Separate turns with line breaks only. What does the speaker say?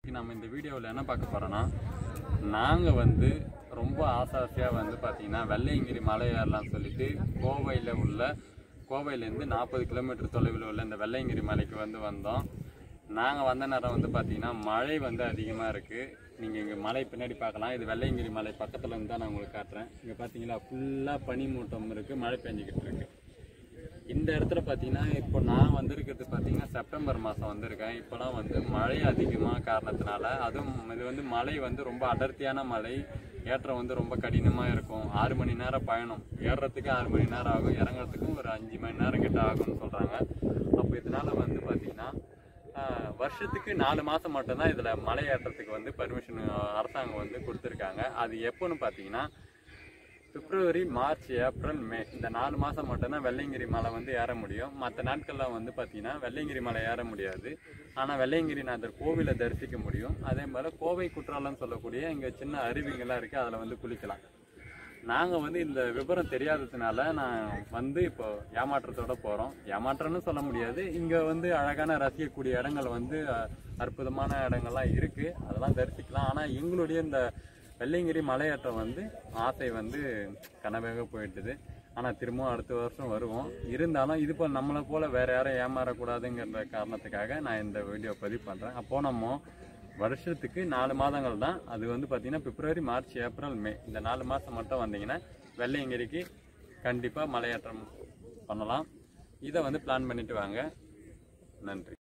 நம்ம இந்த வீடியோவில் என்ன பார்க்க போகிறோன்னா நாங்கள் வந்து ரொம்ப ஆசை ஆசையாக வந்து பார்த்தீங்கன்னா வெள்ளையங்கிரி மலை ஏறலாம்னு சொல்லிட்டு கோவையில் உள்ள கோவையிலேருந்து நாற்பது கிலோமீட்டர் தொலைவில் உள்ள இந்த வெள்ளையங்கிரி மலைக்கு வந்து வந்தோம் நாங்கள் வந்த நேரம் வந்து பார்த்தீங்கன்னா மழை வந்து அதிகமாக இருக்குது நீங்கள் இங்கே மலை பின்னாடி பார்க்கலாம் இது வெள்ளையங்கிரி மலை பக்கத்தில் இருந்து தான் நான் உங்களுக்கு காட்டுறேன் இங்கே பார்த்தீங்களா ஃபுல்லாக பனி மூட்டம் இருக்குது மழை பெஞ்சிக்கிட்டு இருக்கு இந்த இடத்துல பார்த்தீங்கன்னா இப்போ நான் வந்திருக்கிறது பார்த்தீங்கன்னா செப்டம்பர் மாதம் வந்திருக்கேன் இப்போலாம் வந்து மழை அதிகமாக காரணத்தினால அதுவும் இது வந்து மலை வந்து ரொம்ப அடர்த்தியான மலை ஏற்றம் வந்து ரொம்ப கடினமாக இருக்கும் ஆறு மணி நேரம் பயணம் ஏறுறதுக்கு ஆறு மணி நேரம் ஆகும் இறங்குறதுக்கும் ஒரு அஞ்சு மணி நேரம் கிட்ட ஆகும்னு சொல்கிறாங்க அப்போ இதனால வந்து பார்த்தீங்கன்னா ஆஹ், வருஷத்துக்கு நாலு மாதம் மட்டும்தான் இதில் மலை ஏற்றத்துக்கு வந்து பர்மிஷன் அரசாங்கம் வந்து கொடுத்துருக்காங்க அது எப்போன்னு பார்த்தீங்கன்னா பிப்ரவரி மார்ச் ஏப்ரல் மே இந்த நாலு மாதம் மட்டும்தான் வெள்ளையங்கிரி மலை வந்து ஏற முடியும் மற்ற நாட்கள்லாம் வந்து பார்த்தீங்கன்னா வெள்ளையங்கிரி மலை ஏற முடியாது ஆனால் வெள்ளையங்கிரிநாதர் கோவிலை தரிசிக்க முடியும் அதே மாதிரி கோவை குற்றாலம்னு சொல்லக்கூடிய இங்கே சின்ன அருவிங்கள்லாம் இருக்குது அதில் வந்து குளிக்கலாம் நாங்கள் வந்து இந்த விவரம் தெரியாததுனால நான் வந்து இப்போ ஏமாற்றத்தோட போகிறோம் ஏமாற்றம்னு சொல்ல முடியாது இங்கே வந்து அழகான ரசிக்கக்கூடிய இடங்கள் வந்து அஹ், அற்புதமான இடங்கள்லாம் இருக்குது அதெல்லாம் தரிசிக்கலாம் ஆனால் எங்களுடைய இந்த வெள்ளையங்கிரி மலையேற்றம் வந்து ஆசை வந்து கனவாக போயிட்டுது ஆனால் திரும்பவும் அடுத்த வருஷம் வருவோம் இருந்தாலும் இது போல் நம்மளை போல் வேறு யாரும் ஏமாறக்கூடாதுங்கிற காரணத்துக்காக நான் இந்த வீடியோ பதிவு பண்ணுறேன் அப்போது நம்ம வருஷத்துக்கு நாலு மாதங்கள் தான் அது வந்து பார்த்திங்கன்னா பிப்ரவரி மார்ச் ஏப்ரல் மே இந்த நாலு மாதம் மட்டும் வந்தீங்கன்னா வெள்ளையங்கிரிக்கு கண்டிப்பாக மலையேற்றம் பண்ணலாம் இதை வந்து பிளான் பண்ணிட்டு வாங்க நன்றி